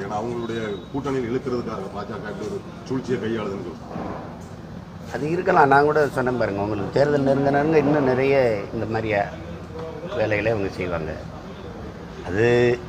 ஏன்னா அவங்களுடைய கூட்டணியில் இழுக்கிறதுக்காக பாஜக இப்படி ஒரு சூழ்ச்சியை கையாளுதுன்னு சொல்லுவாங்க அது இருக்கலாம் நான் கூட சொன்னேன் பாருங்க உங்களுக்கு தேர்தல் நெருங்க நெருங்க இன்னும் நிறைய இந்த மாதிரி வேலைகளை அவங்க செய்வாங்க அது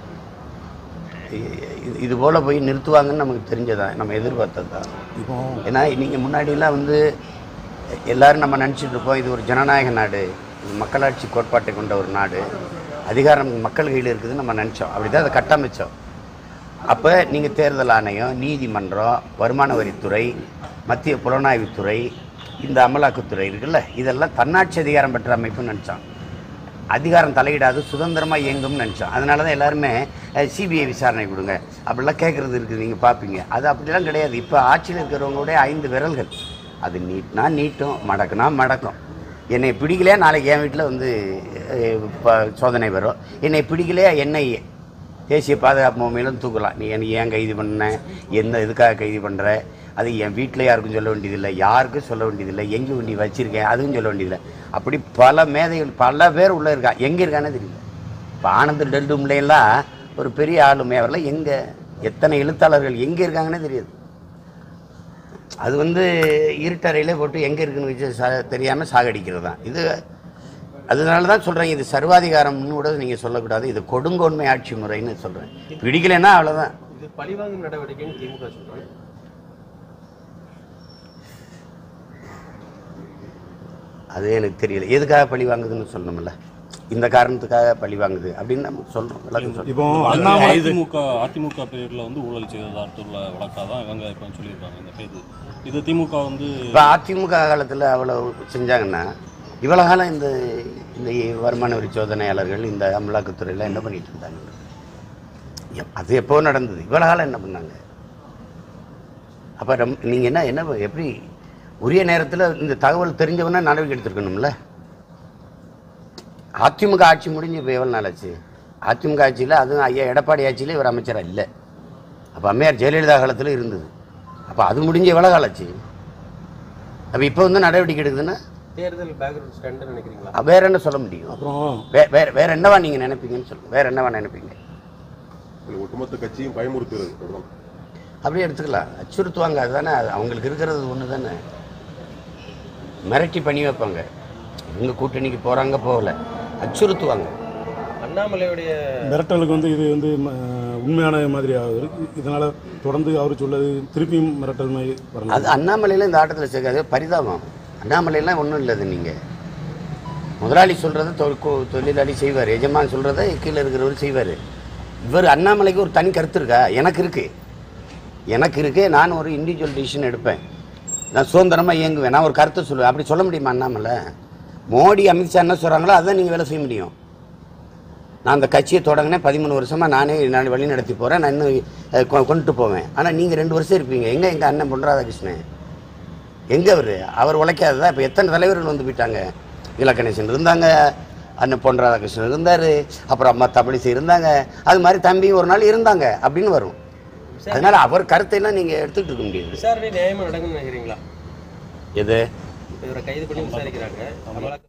இது இது போல் போய் நிறுத்துவாங்கன்னு நமக்கு தெரிஞ்சதான் நம்ம எதிர்பார்த்தது தான் இப்போ ஏன்னா நீங்கள் முன்னாடிலாம் வந்து எல்லாரும் நம்ம நினச்சிட்டு இருப்போம் இது ஒரு ஜனநாயக நாடு இது மக்களாட்சி கோட்பாட்டை கொண்ட ஒரு நாடு அதிகாரம் மக்கள் கையில் இருக்குதுன்னு நம்ம நினச்சோம் அப்படி தான் அதை கட்டமைச்சோம் அப்போ நீங்கள் தேர்தல் ஆணையம் நீதிமன்றம் வருமான வரித்துறை மத்திய புலனாய்வுத்துறை இந்த அமலாக்கத்துறை இருக்குல்ல இதெல்லாம் தன்னாட்சி அதிகாரம் பெற்ற அமைப்புன்னு நினச்சோம் அதிகாரம் தலையிடாது சுதந்திரமாக இயங்கும்னு நினச்சோம் அதனால தான் எல்லாருமே சிபிஐ விசாரணை கொடுங்க அப்படிலாம் கேட்குறது இருக்குது நீங்கள் பார்ப்பீங்க அது அப்படிலாம் கிடையாது இப்போ ஆட்சியில் இருக்கிறவங்களுடைய ஐந்து விரல்கள் அது நீட்னா நீட்டும் மடக்குனா மடக்கும் என்னை பிடிக்கலையா நாளைக்கு என் வீட்டில் வந்து அஹ், ப- சோதனை வரும் என்னை பிடிக்கலையா என்ஐஏ தேசிய பாதுகாப்பு முகமையிலும் தூக்கலாம் நீ எனக்கு ஏன் கைது பண்ண எந்த இதுக்காக கைது பண்ணுற அது என் வீட்டில் யாருக்கும் சொல்ல வேண்டியதில்லை யாருக்கும் சொல்ல வேண்டியதில்லை எங்கே வண்டி வச்சிருக்கேன் அதுவும் சொல்ல வேண்டியதில்லை அப்படி பல மேதைகள் பல பேர் உள்ளே இருக்கா எங்கே இருக்கானே தெரியல இப்போ ஆனந்த டெல்டும்லாம் ஒரு பெரிய ஆளுமை அவரெல்லாம் எங்கே எத்தனை எழுத்தாளர்கள் எங்கே இருக்காங்கன்னே தெரியாது அது வந்து இருட்டறையிலே போட்டு எங்கே இருக்குன்னு வச்சு சா தெரியாமல் சாகடிக்கிறது தான் இது அதனால தான் சொல்கிறேன் இது சர்வாதிகாரம்னு கூட நீங்கள் சொல்லக்கூடாது இது கொடுங்கோன்மை ஆட்சி முறைன்னு சொல்கிறேன் பிடிக்கலைன்னா அவ்வளோதான் இது பழிவாங்கும் நடவடிக்கைன்னு திமுக சொல்றாங்க அது எனக்கு தெரியல எதுக்காக பழி வாங்குதுன்னு சொல்லணும்ல இந்த காரணத்துக்காக பழி வாங்குது அப்படின்னு நம்ம சொல்கிறோம் விளக்கம் சொல்றோம் இப்போ அண்ணாமலை அதிமுக அதிமுக பேர்ல வந்து ஊழல் செய்ததாட்டுள்ள வழக்காக தான் இவங்க இப்போ சொல்லியிருக்காங்க இந்த கைது இது திமுக வந்து இப்போ அதிமுக காலத்தில் அவ்வளோ செஞ்சாங்கன்னா இவ்வளோ காலம் இந்த இந்த வருமான வரி சோதனையாளர்கள் இந்த அமலாக்கத்துறையில் என்ன பண்ணிட்டு இருந்தாங்க எப்- அது எப்போ நடந்தது இவ்வளோ காலம் என்ன பண்ணாங்க அப்போ ரம் நீங்கள் என்ன என்ன எப்படி உரிய நேரத்தில் இந்த தகவல் தெரிஞ்சவொன்னே நடவடிக்கை எடுத்துருக்கணும்ல அதிமுக ஆட்சி முடிஞ்சு இப்போ எவ்வளோ நாள் ஆச்சு அதிமுக ஆட்சியில் அதுவும் ஐயா எடப்பாடி ஆட்சியில் இவர் அமைச்சராக இல்லை அப்போ அம்மையார் ஜெயலலிதா காலத்தில் இருந்தது அப்போ அது முடிஞ்சு எவ்வளோ காலம் ஆச்சு அப்போ இப்போ வந்து நடவடிக்கை எடுக்குதுன்னா தேர்தல் பேக்ரவுண்ட் ஸ்டாண்ட் நினைக்கிறீங்களா அப்ப வேற என்ன சொல்ல முடியும் அப்புறம் வே வேற வேற என்னவா நீங்கள் நினைப்பீங்கன்னு சொல்லுங்க வேற என்னவா நினைப்பீங்க இல்ல, ஒட்டுமொத்த கட்சியும் பயமுறுத்துறது தொடர்ந்து. அப்படியே எடுத்துக்கலாம் அச்சுறுத்துவாங்க அதுதானே அது அவங்களுக்கு இருக்கிறது ஒன்று தானே மிரட்டி பண்ணி வைப்பாங்க இவங்க கூட்டணிக்கு போகிறாங்க போகல அச்சுறுத்துவாங்க அண்ணாமலையுடைய மிரட்டலுக்கு வந்து இது வந்து ம, உண்மையான மாதிரி ஆகுது இதனால தொடர்ந்து அவர் சொல்லது திருப்பியும் மிரட்டல் மாதிரி அது வரலாம் அண்ணாமலையில் இந்த ஆட்டத்தில் சேர்க்காது பரிதாபம் அண்ணாமலையெல்லாம் ஒன்றும் இல்லை நீங்கள் முதலாளி சொல்கிறத தொழிலாளி செய்வார் எஜமான் சொல்கிறத கீழே இருக்கிறவர் செய்வார் இவர் அண்ணாமலைக்கு ஒரு தனி கருத்து இருக்கா எனக்கு இருக்கு எனக்கு இருக்கு நான் ஒரு இண்டிவிஜுவல் டிசிஷன் எடுப்பேன் நான் சுதந்திரமாக இயங்குவேன் நான் ஒரு கருத்தை சொல்லுவேன் அப்படி சொல்ல முடியுமா அண்ணாமலை மோடி அமித்ஷா என்ன சொல்கிறாங்களோ அதான் நீங்கள் வேலை செய்ய முடியும் நான் அந்த கட்சியை தொடங்கினேன் பதிமூணு வருஷமாக நானே நான் வழி நடத்தி போகிறேன் நான் இன்னும் அஹ், கொ- கொண்டுட்டு போவேன் ஆனால் நீங்கள் ரெண்டு வருஷம் இருப்பீங்க எங்கே எங்கள் அண்ணன் பொன் ராதாகிருஷ்ணன் எங்கே அவர் அவர் உழைக்காததா இப்போ எத்தனை தலைவர்கள் வந்து போயிட்டாங்க இலக்கணேசன் இருந்தாங்க அண்ணன் பொன் ராதாகிருஷ்ணன் இருந்தார் அப்புறம் அம்மா தமிழிசை இருந்தாங்க அது மாதிரி தம்பியும் ஒரு நாள் இருந்தாங்க அப்படின்னு வரும் அதனால அவர் கருத்தையெல்லாம் நீங்கள் எடுத்துக்கிட்டு இருக்க முடியாது விசாரணை நியாயமா நடக்கும்னு நினைக்கிறீங்களா எது இப்ப இவரை கைது பண்ணி விசாரிக்கிறாங்க அமலாக்க